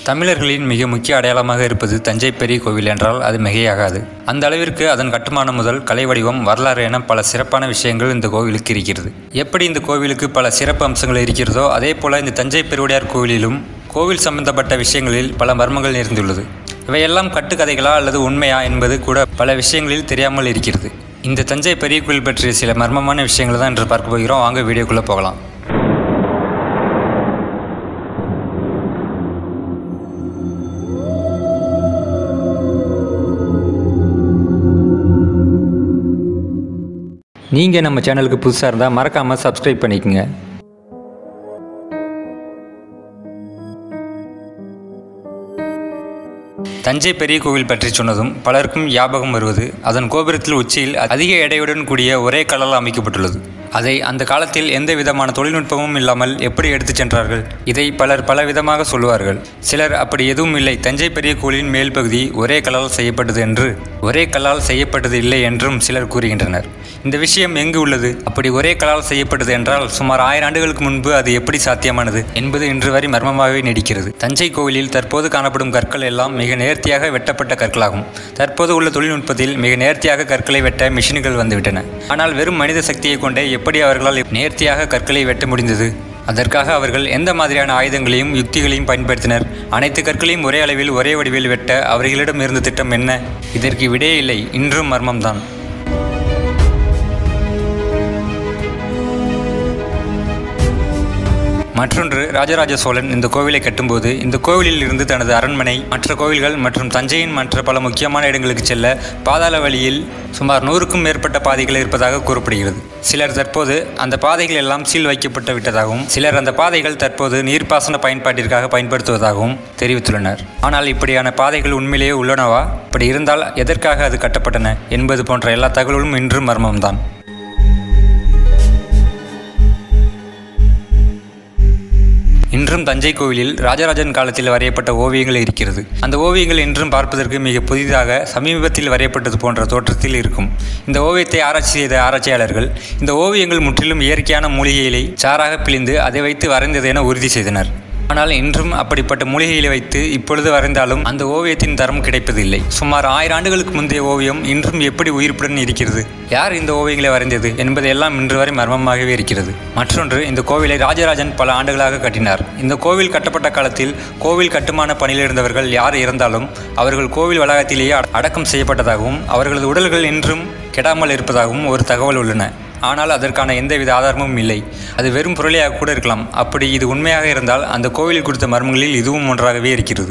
தமிழர்களின் மிக முக்கிய அடையாளமாக இருப்பது தஞ்சை பெரிய கோவில் என்றால் அது மிகையாகாது அந்த அளவிற்கு அதன் கட்டுமானம் முதல் கலை வடிவம் வரலாறு என பல சிறப்பான விஷயங்கள் இந்த கோவிலுக்கு இருக்கிறது எப்படி இந்த கோவிலுக்கு பல சிறப்பு அம்சங்கள் இருக்கிறதோ அதே போல இந்த தஞ்சை பெருவுடையார் கோவிலிலும் கோவில் சம்பந்தப்பட்ட விஷயங்களில் பல மர்மங்கள் நிறைந்துள்ளது இவையெல்லாம் கட்டுக்கதைகளா அல்லது உண்மையா என்பது கூட பல விஷயங்களில் தெரியாமல் இருக்கிறது இந்த தஞ்சை பெரிய கோவில் பற்றிய சில மர்மமான விஷயங்களை தான் இன்று பார்க்க போகிறோம் வாங்க வீடியோக்குள்ளே போகலாம் நீங்கள் நம்ம சேனலுக்கு புதுசாக இருந்தால் மறக்காமல் சப்ஸ்கிரைப் பண்ணிக்கோங்க தஞ்சை பெரிய கோவில் பற்றி சொன்னதும் பலருக்கும் ஞாபகம் வருவது அதன் கோபுரத்தில் உச்சியில் அதிக எடையுடன் கூடிய ஒரே கல்லால் அமைக்கப்பட்டுள்ளது அதை அந்த காலத்தில் எந்த விதமான தொழில்நுட்பமும் இல்லாமல் எப்படி எடுத்துச் சென்றார்கள் இதை பலர் பல விதமாக சொல்லுவார்கள் சிலர் அப்படி எதுவும் இல்லை தஞ்சை பெரிய கோவிலின் மேல் பகுதி ஒரே கல்லால் செய்யப்பட்டது என்று ஒரே கல்லால் செய்யப்பட்டது இல்லை என்றும் சிலர் கூறுகின்றனர் இந்த விஷயம் எங்கு உள்ளது அப்படி ஒரே கல்லால் செய்யப்பட்டது என்றால் சுமார் ஆயிரம் ஆண்டுகளுக்கு முன்பு அது எப்படி சாத்தியமானது என்பது இன்று வரை மர்மமாகவே நீடிக்கிறது தஞ்சை கோவிலில் தற்போது காணப்படும் கற்கள் எல்லாம் மிக நேர்த்தியாக வெட்டப்பட்ட கற்களாகும் தற்போது உள்ள தொழில்நுட்பத்தில் மிக நேர்த்தியாக கற்களை வெட்ட மிஷின்கள் வந்துவிட்டன ஆனால் வெறும் மனித சக்தியை கொண்டே எப்படி அவர்களால் நேர்த்தியாக கற்களை வெட்ட முடிந்தது அதற்காக அவர்கள் எந்த மாதிரியான ஆயுதங்களையும் யுக்திகளையும் பயன்படுத்தினர் அனைத்து கற்களையும் ஒரே அளவில் ஒரே வடிவில் வெட்ட அவர்களிடம் இருந்த திட்டம் என்ன இதற்கு விடையே இல்லை இன்றும் மர்மம்தான் மற்றொன்று ராஜராஜ சோழன் இந்த கோவிலை கட்டும்போது இந்த கோவிலில் இருந்து தனது அரண்மனை மற்ற கோவில்கள் மற்றும் தஞ்சையின் மற்ற பல முக்கியமான இடங்களுக்கு செல்ல பாதாள வழியில் சுமார் நூறுக்கும் மேற்பட்ட பாதைகள் இருப்பதாக கூறப்படுகிறது சிலர் தற்போது அந்த பாதைகள் எல்லாம் சீல் வைக்கப்பட்டு விட்டதாகவும் சிலர் அந்த பாதைகள் தற்போது நீர்ப்பாசன பயன்பாட்டிற்காக பயன்படுத்துவதாகவும் தெரிவித்துள்ளனர் ஆனால் இப்படியான பாதைகள் உண்மையிலேயே உள்ளனவா இப்படி இருந்தால் எதற்காக அது கட்டப்பட்டன என்பது போன்ற எல்லா தகவலும் இன்றும் மர்மம்தான் இன்றும் தஞ்சை கோவிலில் ராஜராஜன் காலத்தில் வரையப்பட்ட ஓவியங்கள் இருக்கிறது அந்த ஓவியங்கள் இன்றும் பார்ப்பதற்கு மிக புதிதாக சமீபத்தில் வரையப்பட்டது போன்ற தோற்றத்தில் இருக்கும் இந்த ஓவியத்தை ஆராய்ச்சி செய்த ஆராய்ச்சியாளர்கள் இந்த ஓவியங்கள் முற்றிலும் இயற்கையான மூலிகைகளை சாராக பிழிந்து அதை வைத்து வரைந்தது என உறுதி செய்தனர் ஆனால் இன்றும் அப்படிப்பட்ட மூலிகைகளை வைத்து இப்பொழுது வரைந்தாலும் அந்த ஓவியத்தின் தரம் கிடைப்பதில்லை சுமார் ஆயிரம் ஆண்டுகளுக்கு முந்தைய ஓவியம் இன்றும் எப்படி உயிர்ப்புடன் இருக்கிறது யார் இந்த ஓவியங்களை வரைந்தது என்பதெல்லாம் இன்று வரை மர்மமாகவே இருக்கிறது மற்றொன்று இந்த கோவிலை ராஜராஜன் பல ஆண்டுகளாக கட்டினார் இந்த கோவில் கட்டப்பட்ட காலத்தில் கோவில் கட்டுமான பணியில் இருந்தவர்கள் யார் இறந்தாலும் அவர்கள் கோவில் வளாகத்திலேயே அடக்கம் செய்யப்பட்டதாகவும் அவர்களது உடல்கள் இன்றும் கெடாமல் இருப்பதாகவும் ஒரு தகவல் உள்ளன ஆனால் அதற்கான எந்தவித ஆதாரமும் இல்லை அது வெறும் புரளியாக கூட இருக்கலாம் அப்படி இது உண்மையாக இருந்தால் அந்த கோவிலில் கொடுத்த மர்மங்களில் இதுவும் ஒன்றாகவே இருக்கிறது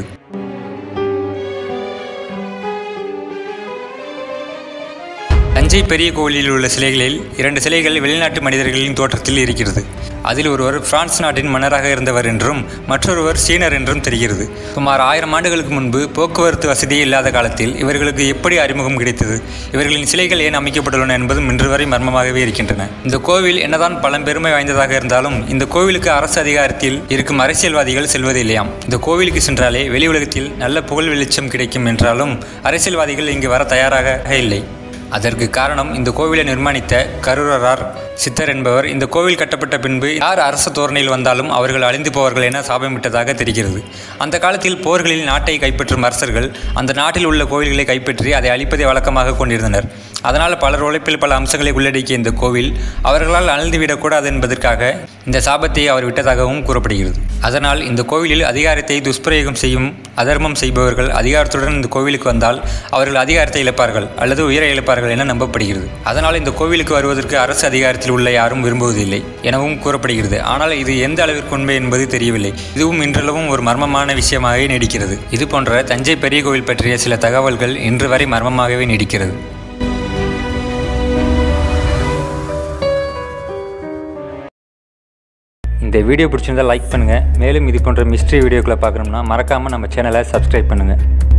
தஞ்சை பெரிய கோவிலில் உள்ள சிலைகளில் இரண்டு சிலைகள் வெளிநாட்டு மனிதர்களின் தோற்றத்தில் இருக்கிறது அதில் ஒருவர் பிரான்ஸ் நாட்டின் மன்னராக இருந்தவர் என்றும் மற்றொருவர் சீனர் என்றும் தெரிகிறது சுமார் ஆயிரம் ஆண்டுகளுக்கு முன்பு போக்குவரத்து வசதியே இல்லாத காலத்தில் இவர்களுக்கு எப்படி அறிமுகம் கிடைத்தது இவர்களின் சிலைகள் ஏன் அமைக்கப்பட்டுள்ளன என்பதும் இன்று வரை மர்மமாகவே இருக்கின்றன இந்த கோவில் என்னதான் பழம்பெருமை வாய்ந்ததாக இருந்தாலும் இந்த கோவிலுக்கு அரசு அதிகாரத்தில் இருக்கும் அரசியல்வாதிகள் செல்வது இல்லையாம் இந்த கோவிலுக்கு சென்றாலே வெளி உலகத்தில் நல்ல புகழ் வெளிச்சம் கிடைக்கும் என்றாலும் அரசியல்வாதிகள் இங்கு வர தயாராக இல்லை அதற்கு காரணம் இந்த கோவிலை நிர்மாணித்த கருரரார் சித்தர் என்பவர் இந்த கோவில் கட்டப்பட்ட பின்பு யார் அரச தோரணையில் வந்தாலும் அவர்கள் அழிந்து போவார்கள் என சாபமிட்டதாக தெரிகிறது அந்த காலத்தில் போர்களில் நாட்டை கைப்பற்றும் அரசர்கள் அந்த நாட்டில் உள்ள கோவில்களை கைப்பற்றி அதை அழிப்பதை வழக்கமாக கொண்டிருந்தனர் அதனால் பலர் உழைப்பில் பல அம்சங்களை உள்ளடக்கிய இந்த கோவில் அவர்களால் அழிந்துவிடக்கூடாது என்பதற்காக இந்த சாபத்தை அவர் விட்டதாகவும் கூறப்படுகிறது அதனால் இந்த கோவிலில் அதிகாரத்தை துஷ்பிரயோகம் செய்யும் அதர்மம் செய்பவர்கள் அதிகாரத்துடன் இந்த கோவிலுக்கு வந்தால் அவர்கள் அதிகாரத்தை இழப்பார்கள் அல்லது உயிரை இழப்பார்கள் என நம்பப்படுகிறது அதனால் இந்த கோவிலுக்கு வருவதற்கு அரசு அதிகாரத்தில் உள்ள யாரும் விரும்புவதில்லை எனவும் கூறப்படுகிறது ஆனால் இது எந்த அளவிற்கு உண்மை என்பது தெரியவில்லை இதுவும் இன்றளவும் ஒரு மர்மமான விஷயமாகவே நீடிக்கிறது இது போன்ற தஞ்சை பெரிய கோவில் பற்றிய சில தகவல்கள் இன்று வரை மர்மமாகவே நீடிக்கிறது இந்த வீடியோ பிடிச்சிருந்தால் லைக் பண்ணுங்கள் மேலும் இது போன்ற மிஸ்ட்ரி வீடியோக்களை பார்க்கணும்னா மறக்காமல் நம்ம சேனலை சப்ஸ்கிரைப் பண்ணுங்கள்